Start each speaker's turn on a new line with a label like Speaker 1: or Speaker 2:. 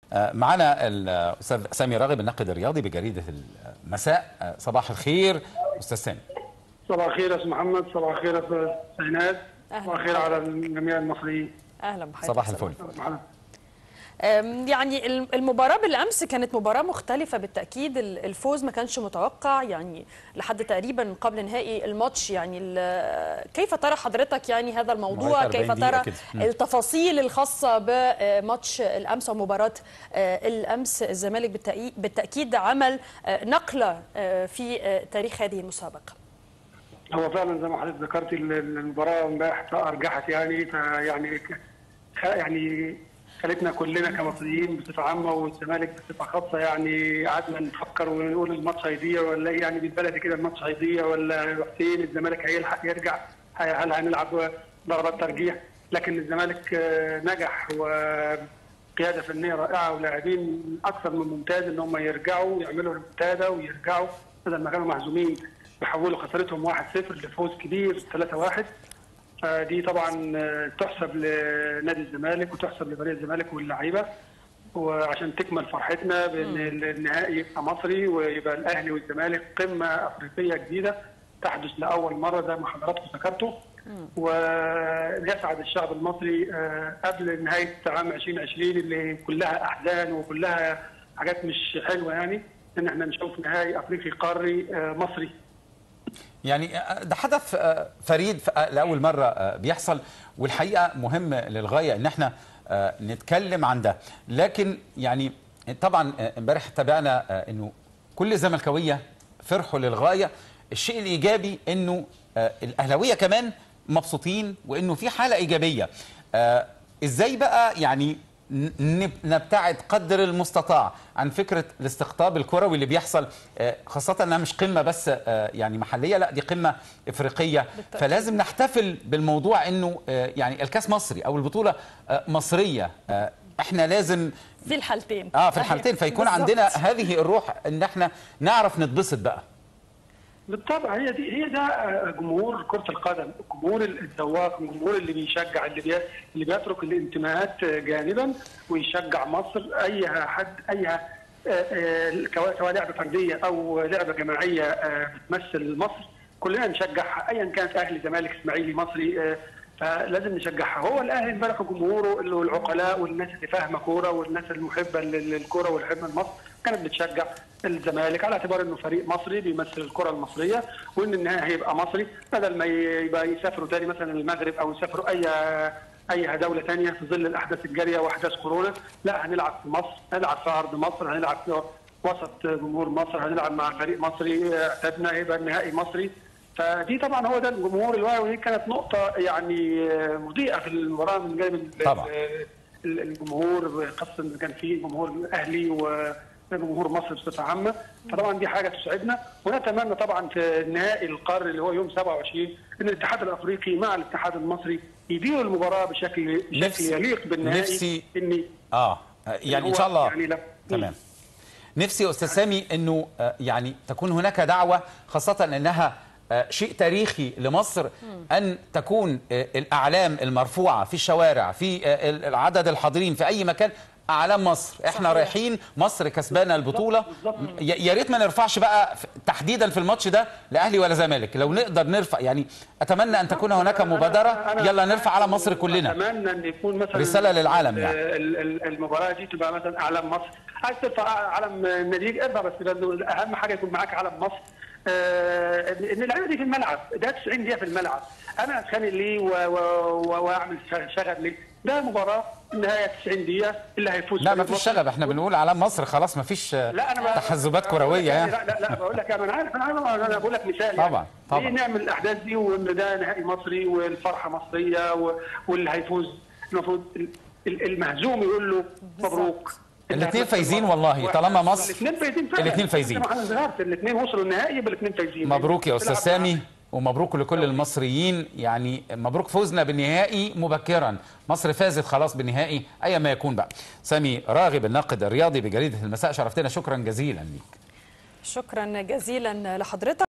Speaker 1: آه، معنا الاستاذ سامي راغب الناقد الرياضي بجريده المساء آه، صباح الخير استاذ سامي
Speaker 2: صباح الخير يا استاذ محمد صباح الخير يا استاذ عناد
Speaker 3: أهلا
Speaker 2: صباح الخير على جميع المصريين
Speaker 3: اهلا بحضرتك
Speaker 1: صباح الفل
Speaker 2: معنا.
Speaker 3: أم، يعني الم- المباراة بالأمس كانت مباراة مختلفة بالتأكيد ال- الفوز ما كانش متوقع يعني لحد تقريبا قبل نهائي الماتش يعني ال- كيف ترى حضرتك يعني هذا الموضوع
Speaker 1: لغاية
Speaker 3: كيف
Speaker 1: 40 دقيقة
Speaker 3: ترى
Speaker 1: كده. مم.
Speaker 3: التفاصيل الخاصة بماتش الأمس ومباراة آه، الأمس الزمالك بالتأكيد- بالتأكيد عمل آه، نقلة آه، في آه، تاريخ هذه المسابقة
Speaker 2: هو فعلا زي ما حضرتك ذكرتي ال- ال- المباراه امبارح ارجحت يعني فيعني ك- خ- يعني خلتنا كلنا كمصريين بصفه عامه والزمالك بصفه خاصه يعني قعدنا نفكر ونقول الماتش هيضيع ولا إيه؟ يعني بالبلدي كده الماتش هيضيع ولا فين الزمالك هيلحق يرجع هي- هل هنلعب ضربات ترجيح لكن الزمالك آه، نجح وقياده فنيه رائعه ولاعبين اكثر من ممتاز ان هم يرجعوا يعملوا ريمونتادا ويرجعوا بدل ما كانوا مهزومين يحولوا خسارتهم 1-0 لفوز كبير 3-1 فدي طبعا آه، تحسب لنادي الزمالك وتحسب لفريق الزمالك واللعيبه وعشان تكمل فرحتنا بان النهائي يبقى مصري ويبقى الاهلي والزمالك قمه افريقيه جديده تحدث لاول مره زي ما حضراتكم ذكرتوا ويسعد الشعب المصري آه، قبل نهايه عام 2020 اللي كلها احزان وكلها حاجات مش حلوه يعني ان احنا نشوف نهائي افريقي قاري آه، مصري
Speaker 1: يعني آه، ده حدث آه، فريد ف- آه، لاول مره آه، بيحصل والحقيقه مهم للغايه ان احنا آه، نتكلم عن ده لكن يعني طبعا آه، امبارح تابعنا آه، انه كل الزملكاويه فرحوا للغايه الشيء الايجابي انه آه، الاهلاويه كمان مبسوطين وانه في حاله ايجابيه آه، ازاي بقى يعني ن- نب- نبتعد قدر المستطاع عن فكره الاستقطاب الكروي اللي بيحصل آه، خاصه انها مش قمه بس آه، يعني محليه لا دي قمه افريقيه
Speaker 3: بالتأكيد.
Speaker 1: فلازم نحتفل بالموضوع انه آه، يعني الكاس مصري او البطوله آه، مصريه آه، احنا لازم
Speaker 3: في الحالتين
Speaker 1: اه في الحالتين فيكون
Speaker 3: بالظبط.
Speaker 1: عندنا هذه الروح ان احنا نعرف نتبسط بقى
Speaker 2: بالطبع هي دي هي ده آه، جمهور كرة القدم، الجمهور الذواق، الجمهور اللي بيشجع اللي بي اللي بيترك الانتماءات آه، جانبا ويشجع مصر اي حد اي آه، آه، كوا- سواء لعبه فرديه او لعبه جماعيه آه، بتمثل مصر كلنا نشجعها ايا كانت اهلي زمالك اسماعيلي مصري آه، فلازم نشجعها هو الاهلي امبارح جمهوره اللي هو العقلاء والناس اللي فاهمه كوره والناس المحبه لل- للكوره والحب لمصر كانت بتشجع الزمالك على اعتبار انه فريق مصري بيمثل الكره المصريه وان النهائي هيبقى مصري بدل ما ي- يبقى يسافروا تاني مثلا المغرب او يسافروا اي اي دوله تانية في ظل الاحداث الجاريه واحداث كورونا لا هنلعب في مصر هنلعب في ارض مصر هنلعب في وسط جمهور مصر هنلعب مع فريق مصري اعتدنا هيبقى النهائي مصري فدي طبعا هو ده الجمهور الواعي ودي كانت نقطه يعني مضيئه في المباراه من جانب ال-
Speaker 1: طبعا.
Speaker 2: ال- الجمهور خاصه ان كان في جمهور اهلي وجمهور مصر بصفه عامه فطبعا دي حاجه تسعدنا ونتمنى طبعا في النهائي القاري اللي هو يوم 27 ان الاتحاد الافريقي مع الاتحاد المصري يديروا المباراه بشكل بشكل
Speaker 1: نفسي-
Speaker 2: يليق بالنهائي
Speaker 1: نفسي-
Speaker 2: ان
Speaker 1: اه يعني ان
Speaker 2: هو
Speaker 1: شاء الله
Speaker 2: يعني لا
Speaker 1: تمام نفسي يا استاذ سامي انه آه، يعني تكون هناك دعوه خاصه انها آه، شيء تاريخي لمصر ان تكون آه، الاعلام المرفوعه في الشوارع في آه، ال- العدد الحاضرين في اي مكان اعلام مصر احنا
Speaker 3: صحيح.
Speaker 1: رايحين مصر كسبانه البطوله
Speaker 2: بالظبط.
Speaker 1: يا يا ريت ما نرفعش بقى ف- تحديدا في الماتش ده لاهلي ولا زمالك لو نقدر نرفع يعني اتمنى ان تكون هناك
Speaker 2: أنا-
Speaker 1: مبادره
Speaker 2: أنا-
Speaker 1: يلا نرفع على مصر كلنا
Speaker 2: اتمنى ان يكون مثلا
Speaker 1: رسالة للعالم يعني.
Speaker 2: ال- ال- المباراه دي تبقى مثلا اعلام مصر عايز ترفع علم النادي ارفع بس برضه اهم حاجه يكون معاك علم مصر آه، ان إن اللعيبه دي في الملعب ده 90 دقيقه في الملعب انا اتخانق ليه و- و- و- واعمل ش- شغب ليه ده مباراه النهايه 90 دقيقه اللي هيفوز
Speaker 1: لا ما
Speaker 2: فريق
Speaker 1: فيش
Speaker 2: مصر.
Speaker 1: شغب احنا بنقول علام مصر خلاص ما فيش
Speaker 2: لا انا
Speaker 1: تحزبات
Speaker 2: بقول
Speaker 1: كرويه
Speaker 2: لك
Speaker 1: يعني
Speaker 2: لا لا لا بقول لك انا عارف انا عارف انا بقول لك مثال
Speaker 1: طبعا،
Speaker 2: يعني.
Speaker 1: طبعا.
Speaker 2: ليه نعمل الاحداث دي وان ده نهائي مصري والفرحه مصريه و- واللي هيفوز المفروض ال- ال- المهزوم يقول له مبروك
Speaker 1: الاثنين فايزين والله طالما مصر
Speaker 2: الاثنين فايزين فعلا
Speaker 1: الاثنين فايزين.
Speaker 2: انا ذكرت الاثنين وصلوا النهائي يبقى الاثنين فايزين
Speaker 1: مبروك يا استاذ
Speaker 2: تلعب
Speaker 1: سامي ومبروك لكل المصريين يعني مبروك فوزنا بالنهائي مبكرا مصر فازت خلاص بالنهائي ايا ما يكون بقى سامي راغب الناقد الرياضي بجريده المساء شرفتنا شكرا جزيلا ليك
Speaker 3: شكرا جزيلا لحضرتك